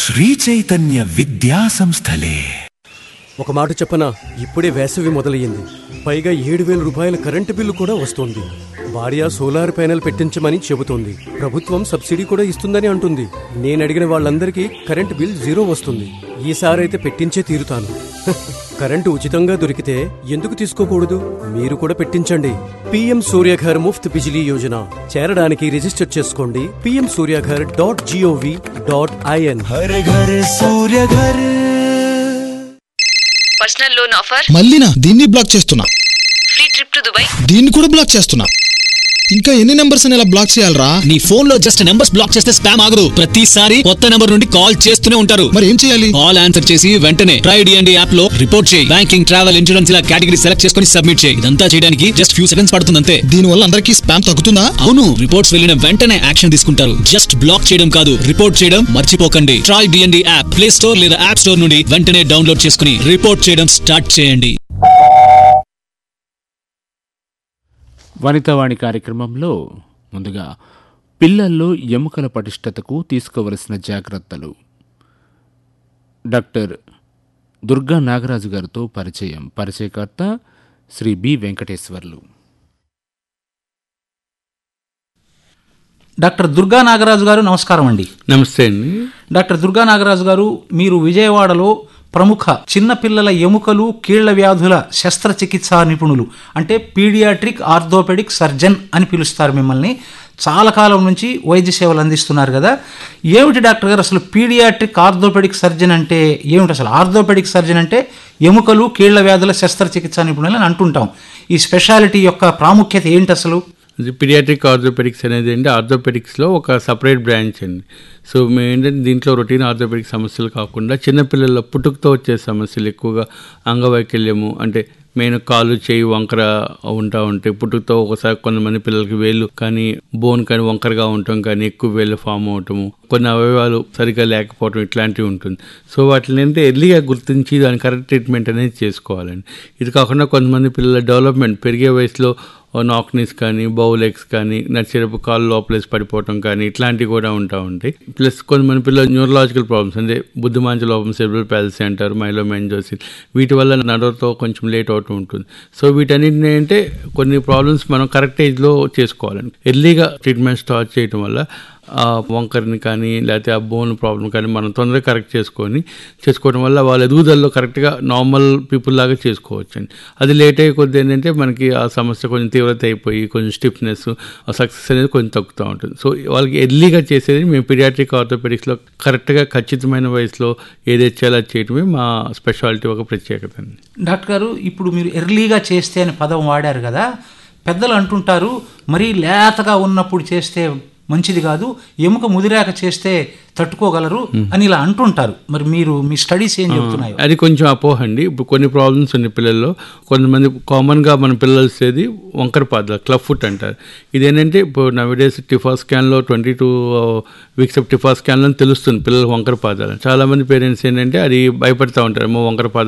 శ్రీ చైతన్య విద్యా సంస్థలే ఒక మాట చెప్పనా ఇప్పుడే వేసవి మొదలయ్యింది పైగా ఏడు వేల రూపాయల కరెంటు బిల్లు కూడా వస్తోంది భార్య సోలార్ ప్యానెల్ పెట్టించమని చెబుతోంది ప్రభుత్వం సబ్సిడీ కూడా ఇస్తుందని అంటుంది నేను అడిగిన వాళ్ళందరికీ కరెంటు బిల్ జీరో వస్తుంది ఈసారైతే పెట్టించే తీరుతాను హ, కరెంటు ఉచితంగా దొరికితే ఎందుకు తీసుకోకూడదు మీరు కూడా పెట్టించండి పిఎం సూర్యఘర్ ముఫ్త్ బిజిలీ యోజన చేరడానికి రిజిస్టర్ చేసుకోండి PM Surya Ghar dot gov dot in Har Ghar Surya Ghar personal loan offer మళ్ళీనా దీన్ని బ్లాక్ చేస్తున్నా ఫ్రీ ట్రిప్ టు దుబాయ్ దీన్ని కూడా బ్లాక్ చేస్తున్నా ఇంకా ఎన్ని నెంబర్స్ ఇలా బ్లాక్ చేయాలరా నీ ఫోన్ లో జస్ట్ నెంబర్స్ బ్లాక్ చేస్తే స్పామ్ ఆగదు ప్రతిసారి కొత్త నెంబర్ నుండి కాల్ చేస్తూనే ఉంటారు మరి ఏం చేయాలి కాల్ ఆన్సర్ చేసి వెంటనే ట్రై డిఎండి యాప్ లో రిపోర్ట్ చేయి బ్యాంకింగ్ ట్రావెల్ ఇన్సూరెన్స్ ఇలా కేటగిరీ సెలెక్ట్ చేసుకుని సబ్మిట్ చేయి ఇదంతా చేయడానికి జస్ట్ ఫ్యూ సెకండ్స్ పడుతుంది అంతే దీని వల్ల అందరికీ స్పామ్ తగ్గుతుందా అవును రిపోర్ట్స్ వెళ్ళిన వెంటనే యాక్షన్ తీసుకుంటారు జస్ట్ బ్లాక్ చేయడం కాదు రిపోర్ట్ చేయడం మర్చిపోకండి TRAI DND app play store లేదా యాప్ స్టోర్ నుండి వెంటనే డౌన్లోడ్ చేసుకుని రిపోర్ట్ చేయడం స్టార్ట్ చేయండి వనితావాణి కార్యక్రమంలో ముందుగా పిల్లల్లో ఎముకల పటిష్టతకు తీసుకోవలసిన జాగ్రత్తలు డాక్టర్ దుర్గా నాగరాజు గారితో పరిచయం పరిచయకర్త శ్రీ బి వెంకటేశ్వర్లు డాక్టర్ దుర్గా నాగరాజు గారు నమస్కారం అండి నమస్తే అండి డాక్టర్ దుర్గా నాగరాజు గారు మీరు విజయవాడలో ప్రముఖ చిన్నపిల్లల ఎముకలు కీళ్ల వ్యాధుల శస్త్రచికిత్సా నిపుణులు అంటే పీడియాట్రిక్ ఆర్థోపెడిక్ సర్జన్ అని పిలుస్తారు మిమ్మల్ని చాలా కాలం నుంచి వైద్య సేవలు అందిస్తున్నారు కదా ఏమిటి డాక్టర్ గారు అసలు పీడియాట్రిక్ ఆర్థోపెడిక్ సర్జన్ అంటే ఏమిటి అసలు ఆర్థోపెడిక్ సర్జన్ అంటే ఎముకలు కీళ్ల వ్యాధుల శస్త్రచికిత్సా నిపుణులు అని అంటుంటాం ఈ స్పెషాలిటీ యొక్క ప్రాముఖ్యత ఏంటి అసలు ఇది పిడియాట్రిక్ ఆర్థోపెడిక్స్ అనేది అంటే ఆర్థోపెడిక్స్లో ఒక సపరేట్ బ్రాంచ్ అండి సో మేము ఏంటంటే దీంట్లో రొటీన్ ఆర్థోపెడిక్ సమస్యలు కాకుండా చిన్నపిల్లల పుట్టుకతో వచ్చే సమస్యలు ఎక్కువగా అంగవైకల్యము అంటే మెయిన్ కాలు చేయి వంకర ఉంటా ఉంటాయి పుట్టుకతో ఒకసారి కొంతమంది పిల్లలకి వేళ్ళు కానీ బోన్ కానీ వంకరగా ఉండటం కానీ ఎక్కువ వేళ్ళు ఫామ్ అవటము కొన్ని అవయవాలు సరిగ్గా లేకపోవటం ఇట్లాంటివి ఉంటుంది సో వాటిని ఏంటంటే ఎర్లీగా గుర్తించి దాని కరెక్ట్ ట్రీట్మెంట్ అనేది చేసుకోవాలండి ఇది కాకుండా కొంతమంది పిల్లల డెవలప్మెంట్ పెరిగే వయసులో నాక్నీస్ కానీ బౌలెక్స్ కానీ నడిచేటప్పుడు కాళ్ళు లోపలేసి పడిపోవటం కానీ ఇట్లాంటివి కూడా ఉంటా ఉంటాయి ప్లస్ కొంతమంది పిల్లలు న్యూరలాజికల్ ప్రాబ్లమ్స్ అంటే బుద్ధిమాంచ లోపం సెర్బల్ ప్యాలసీ అంటారు మైలోమెంజోసిస్ వీటి వల్ల నడవతో కొంచెం లేట్ అవుతూ ఉంటుంది సో వీటన్నిటిని అంటే కొన్ని ప్రాబ్లమ్స్ మనం కరెక్ట్ ఏజ్లో చేసుకోవాలండి ఎర్లీగా ట్రీట్మెంట్ స్టార్ట్ చేయడం వల్ల ఆ వంకరని కానీ లేకపోతే ఆ బోన్ ప్రాబ్లం కానీ మనం తొందరగా కరెక్ట్ చేసుకొని చేసుకోవడం వల్ల వాళ్ళ ఎదుగుదలలో కరెక్ట్గా నార్మల్ పీపుల్ లాగా చేసుకోవచ్చు అండి అది లేట్ అయ్యే కొద్ది ఏంటంటే మనకి ఆ సమస్య కొంచెం తీవ్రత అయిపోయి కొంచెం స్టిఫ్నెస్ సక్సెస్ అనేది కొంచెం తగ్గుతూ ఉంటుంది సో వాళ్ళకి ఎర్లీగా చేసేది మేము పిడియాట్రిక్ ఆర్థోపెడిక్స్లో కరెక్ట్గా ఖచ్చితమైన వయసులో ఏదైతే చేయాలో అది చేయడమే మా స్పెషాలిటీ ఒక ప్రత్యేకత అండి డాక్టర్ గారు ఇప్పుడు మీరు ఎర్లీగా చేస్తే అనే పదం వాడారు కదా పెద్దలు అంటుంటారు మరీ లేతగా ఉన్నప్పుడు చేస్తే మంచిది కాదు ఎముక ముదిరాక చేస్తే తట్టుకోగలరు అని ఇలా అంటుంటారు మరి మీరు మీ స్టడీస్ ఏం చెబుతున్నాయి అది కొంచెం అపోహ అండి ఇప్పుడు కొన్ని ప్రాబ్లమ్స్ ఉన్నాయి పిల్లల్లో కొంతమంది కామన్గా మన పిల్లలు వచ్చేది వంకర పాదాలు క్లబ్ ఫుట్ అంటారు ఇదేంటంటే ఇప్పుడు నవడేస్ టిఫా స్కాన్లో twenty two weeks of TIFFA స్కాన్లో తెలుస్తుంది పిల్లలు వంకర పాదాలు చాలా మంది పేరెంట్స్ ఏంటంటే అది భయపడతా ఉంటారు ఏమో వంకర పాదాలు